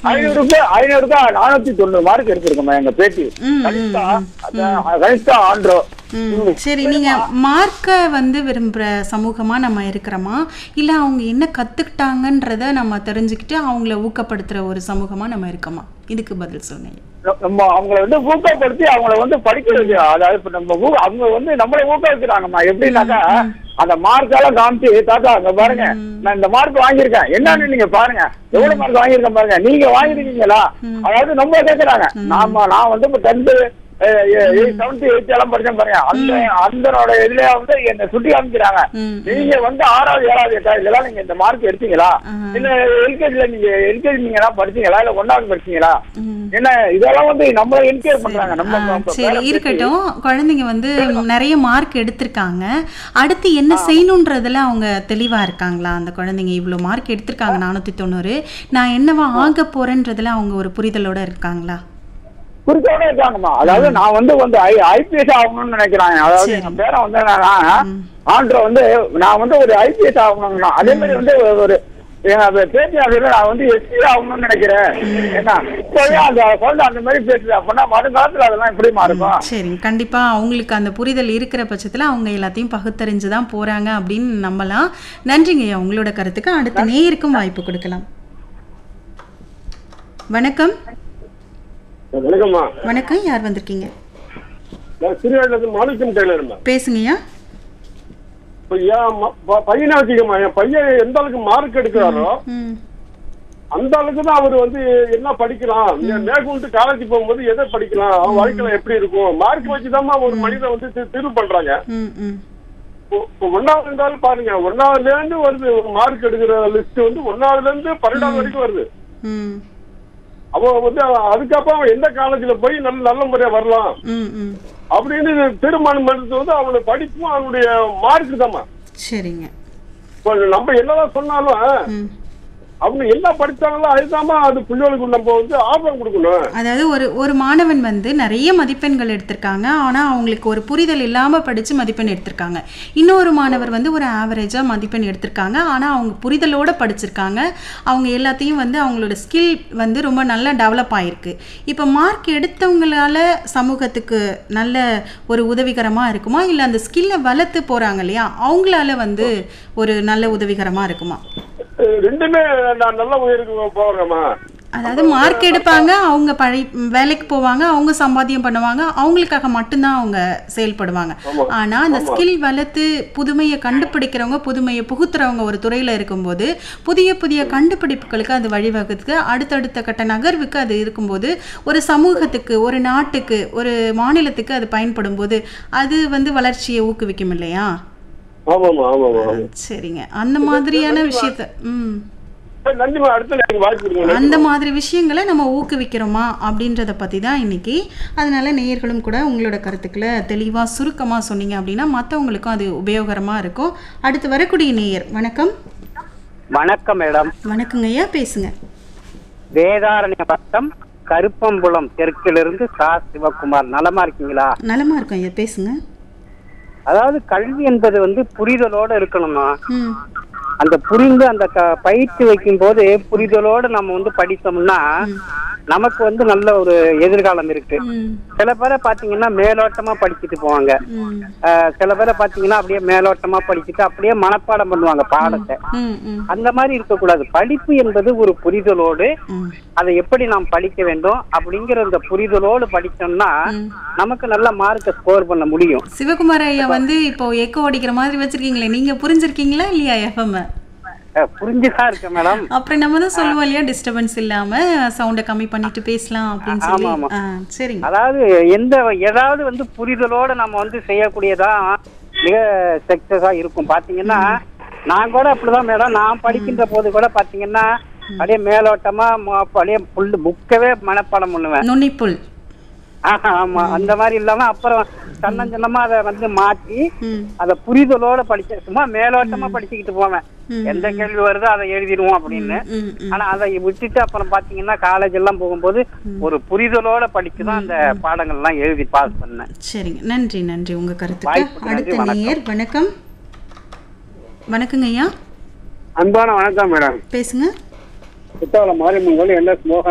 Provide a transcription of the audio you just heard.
ஐநூறுக்கு ஐநூறுக்கு நானூத்தி தொண்ணூறு மார்க் எடுத்திருக்கோம்மா எங்க பேட்டி ம், ம், கனிஷ்டா அதான் கனிஷ்டா ஆண்ட்ரோ ம், சரி நீங்க மார்க்க வந்து விரும்புற சமூகமா நம்ம இருக்கிறோமா இல்ல அவங்க என்ன கத்துக்கிட்டாங்கன்றத நம்ம தெரிஞ்சுக்கிட்டு அவங்கள ஊக்கப்படுத்துற ஒரு சமூகமா நம்ம இருக்கோமா இதுக்கு பதில் சொன்னீங்க நம்ம அவங்கள வந்து ஊக்கப்படுத்தி அவங்கள வந்து படிக்க வைக்க அதாவது இப்ப நம்ம ஊ- அவங்க வந்து நம்மளை ஊக்குவிக்கிறாங்கம்மா எப்படின்னாக்கா அந்த மார்க்கால காமிச்சு தாத்தா அங்க பாருங்க நான் இந்த மார்க் வாங்கியிருக்கேன் என்னன்னு நீங்க பாருங்க எவ்வளவு மார்க் வாங்கியிருக்கேன் பாருங்க நீங்க வாங்கிருக்கீங்களா அதாவது நம்ம கேக்குறாங்க நாம நான் வந்து இப்ப டென்த்து செவன்த் எயித் எல்லாம் படிச்சேன் பாருங்க அந்த அந்தனோட இதுல வந்து என்ன சுட்டி காமிக்கிறாங்க ம், நீங்க வந்து ஆறாவது ஏழாவது எட்டாவது இதெல்லாம் நீங்க இந்த மார்க் எடுத்தீங்களா இல்ல எல்கேஜில நீங்க எல்கேஜி நீங்க எல்லாம் படிச்சீங்களா இல்ல ஒன்னாவது படிச்சீங்களா ம். என்ன இதெல்லாம் வந்து நம்மள என்கரேஜ் பண்றாங்க நம்ம ஆ, நம்ம சரி பேரை இருக்கட்டும் குழந்தைங்க வந்து நிறைய மார்க் எடுத்திருக்காங்க அடுத்து என்ன செய்யணுன்றதுல அவங்க தெளிவா இருக்காங்களா அந்த குழந்தைங்க இவ்வளோ மார்க் எடுத்திருக்காங்க நானூத்தி தொண்ணூறு நான் என்னவா ஆக போறேன்றதுல அவங்க ஒரு புரிதலோட இருக்காங்களா குறிச்சோட இருக்காங்கம்மா அதாவது நான் வந்து வந்து ஐபிஎஸ் ஆகணும்னு நினைக்கிறாங்க அதாவது சரி. எங்க பேரை வந்து நான் ஆண்ட்ரோ வந்து நான் வந்து ஒரு ஐபிஎஸ் ஆகணும்னா அதே மாதிரி வந்து ஒரு எங்க பேச்சு ஆசிரியர் நான் வந்து எஸ்பி ஆகணும்னு நினைக்கிறேன் என்ன இப்பவே அந்த குழந்தை அந்த மாதிரி பேசுது அப்படின்னா வருங்காலத்துல அதெல்லாம் எப்படிமா இருக்கும் சரி கண்டிப்பா அவங்களுக்கு அந்த புரிதல் இருக்கிற பட்சத்துல அவங்க எல்லாத்தையும் பகுத்தறிஞ்சு தான் போறாங்க அப்படின்னு நம்பலாம் நன்றிங்க ஐயா உங்களோட கருத்துக்கு அடுத்த நேருக்கும் வாய்ப்பு கொடுக்கலாம் வணக்கம் வணக்கம்மா வணக்கம் யார் வந்திருக்கீங்க நான் சிறுவாயிலிருந்து மாணிக்கம் டெய்லருமா பேசுங்கய்யா இப்போ என் ம- ப- பையனை வச்சுக்கம்மா என் பையன் எந்த அளவுக்கு மார்க் எடுக்கிறாரோ ம் அந்த அளவுக்கு தான் அவர் வந்து என்ன படிக்கலாம் மே- மேற்கொண்டு காலேஜ் போகும்போது எதை படிக்கலாம் அவன் வாழ்க்கையில எப்படி இருக்கும் மார்க் வச்சுதாம்மா ஒரு மனிதன் வந்து தி- தீர்வு பண்றாங்க ம் ம் இப்போ- இப்போ ஒன்னாவது இருந்தாலும் பாருங்க ஒன்னாவதுல இருந்து வருது ஒரு மார்க் எடுக்கிற லிஸ்ட் வந்து ஒன்னாவதுல இருந்து பன்னெண்டாவது வரைக்கும் வருது ம் அவன் வந்து அவன் அதுக்கப்புறம் அவன் எந்த காலேஜ்ல போய் நல்ல நல்ல முறையா வரலாம் ம் ம் அப்படின்னு தீர்மானம் பண்றது வந்து அவனுடைய படிப்பும் அவனுடைய மார்க் தாம்மா சரிங்க இப்போ நம்ம என்னதான் சொன்னாலும் ம் அவங்க என்ன படிச்சாங்களோ அதுதாம்மா அது பிள்ளைகளுக்கு நம்ம வந்து ஆர்வம் கொடுக்கணும் அதாவது ஒரு ஒரு மாணவன் வந்து நிறைய மதிப்பெண்கள் எடுத்திருக்காங்க ஆனால் அவங்களுக்கு ஒரு புரிதல் இல்லாமல் படித்து மதிப்பெண் எடுத்திருக்காங்க இன்னொரு மாணவர் வந்து ஒரு ஆவரேஜாக மதிப்பெண் எடுத்திருக்காங்க ஆனால் அவங்க புரிதலோடு படிச்சிருக்காங்க அவங்க எல்லாத்தையும் வந்து அவங்களோட ஸ்கில் வந்து ரொம்ப நல்லா டெவலப் ஆயிருக்கு இப்போ மார்க் எடுத்தவங்களால சமூகத்துக்கு நல்ல ஒரு உதவிகரமாக இருக்குமா இல்லை அந்த ஸ்கில்லை வளர்த்து போகிறாங்க இல்லையா அவங்களால வந்து ஒரு நல்ல உதவிகரமாக இருக்குமா அஹ் ரெண்டுமே நான் நல்ல உயிருக்கு போகிறேம்மா அதாவது மார்க் எடுப்பாங்க அவங்க பழை வேலைக்கு போவாங்க அவங்க சம்பாத்தியம் பண்ணுவாங்க அவங்களுக்காக மட்டும்தான் அவங்க செயல்படுவாங்க ஆனா அந்த ஸ்கில் வளர்த்து புதுமையை கண்டுபிடிக்கிறவங்க புதுமையை புகுத்துறவங்க ஒரு துறையில இருக்கும்போது புதிய புதிய கண்டுபிடிப்புகளுக்கு அது வழிவகுத்து அடுத்தடுத்த கட்ட நகர்வுக்கு அது இருக்கும்போது ஒரு சமூகத்துக்கு ஒரு நாட்டுக்கு ஒரு மாநிலத்துக்கு அது பயன்படும் போது அது வந்து வளர்ச்சியை ஊக்குவிக்கும் இல்லையா ஆமாம்மா ஆமாம்மா சரிங்க அந்த மாதிரியான விஷயத்த ம் சரி, நன்றிம்மா அடுத்த எனக்கு வாய்ப்பு கொடுங்க அந்த மாதிரி விஷயங்களை நம்ம ஊக்குவிக்கிறோமா அப்படின்றத பற்றி தான் இன்னைக்கு அதனால நேயர்களும் கூட உங்களோட கருத்துக்களை தெளிவாக சுருக்கமாக சொன்னீங்க அப்படின்னா மற்றவங்களுக்கும் அது உபயோகரமாக இருக்கும் அடுத்து வரக்கூடிய நேயர் வணக்கம் வணக்கம் மேடம் வணக்கங்க ஐயா பேசுங்க வேதாரண்ய பட்டம் கருப்பம்புலம் தெற்கிலிருந்து சா சிவகுமார் நலமா இருக்கீங்களா நலமா இருக்கும் ஐயா பேசுங்க அதாவது கல்வி என்பது வந்து புரிதலோட இருக்கணுமா ம் அந்த புரிந்து அந்த க- பயிற்சி வைக்கும் போது புரிதலோட நம்ம வந்து படித்தோம்னா நமக்கு வந்து நல்ல ஒரு எதிர்காலம் இருக்கு ம் சில பேரை பாத்தீங்கன்னா மேலோட்டமா படிச்சுட்டு போவாங்க ம் ஆஹ் சில பேரை பாத்தீங்கன்னா அப்படியே மேலோட்டமா படிச்சுட்டு அப்படியே மனப்பாடம் பண்ணுவாங்க பாடத்தை ம் ம் அந்த மாதிரி இருக்கக்கூடாது படிப்பு என்பது ஒரு புரிதலோடு ம் அதை எப்படி நாம் படிக்க வேண்டும் அப்படிங்கிற அந்த புரிதலோடு படிச்சோம்னா நமக்கு நல்ல மார்க்கை ஸ்கோர் பண்ண முடியும் சிவகுமார் ஐயா வந்து இப்போ எக்கோ அடிக்கிற மாதிரி வச்சிருக்கீங்களே நீங்க புரிஞ்சிருக்கீங்களா இல்லையா எஃப்எம் அஹ் புரிஞ்சுதான் இருக்கேன் மேடம் அப்புறம் நம்ம தான் சொல்லுவோம் இல்லையா டிஸ்டர்பன்ஸ் இல்லாம சவுண்டை கம்மி பண்ணிட்டு பேசலாம் அப்படின்னு சொல்லி ஆமா, ஆ சரிங்க அதாவது எந்த ஏதாவது வந்து புரிதலோட நம்ம வந்து செய்யக்கூடியதான் மிக சக்சஸா இருக்கும் பாத்தீங்கன்னா நான் கூட அப்படிதான் மேடம் நான் படிக்கின்ற போது கூட பாத்தீங்கன்னா அப்படியே மேலோட்டமா ம- அப்படியே புல் புக்கவே மனப்பாடம் பண்ணுவேன் நுனிப்புல் ஆஹா, ஆமா அந்த மாதிரி இல்லாம அப்புறம் தன்னஞ்சனமா அதை வந்து மாத்தி ம் அத புரிதலோட படிச்ச சும்மா மேலோட்டமா படிச்சுக்கிட்டு போவேன் எந்த கேள்வி வருதோ அதை எழுதிடுவோம் அப்படின்னு ம் ம் ஆனா அதை விட்டுட்டு அப்புறம் பாத்தீங்கன்னா காலேஜ் எல்லாம் போகும்போது ஒரு புரிதலோட படிச்சுதான் அந்த பாடங்கள் எல்லாம் எழுதி பாஸ் பண்ணேன் சரிங்க நன்றி நன்றி உங்க கருத்துக்கு வாய்ப்புக்கு நன்றி, அடுத்த வணக்கம். நேயர் வணக்கம் வணக்கங்க ஐயா அன்பான வணக்கம் மேடம் பேசுங்க குத்தாலம் மாரியம்மன் கோயில் என் எஸ் மோகன்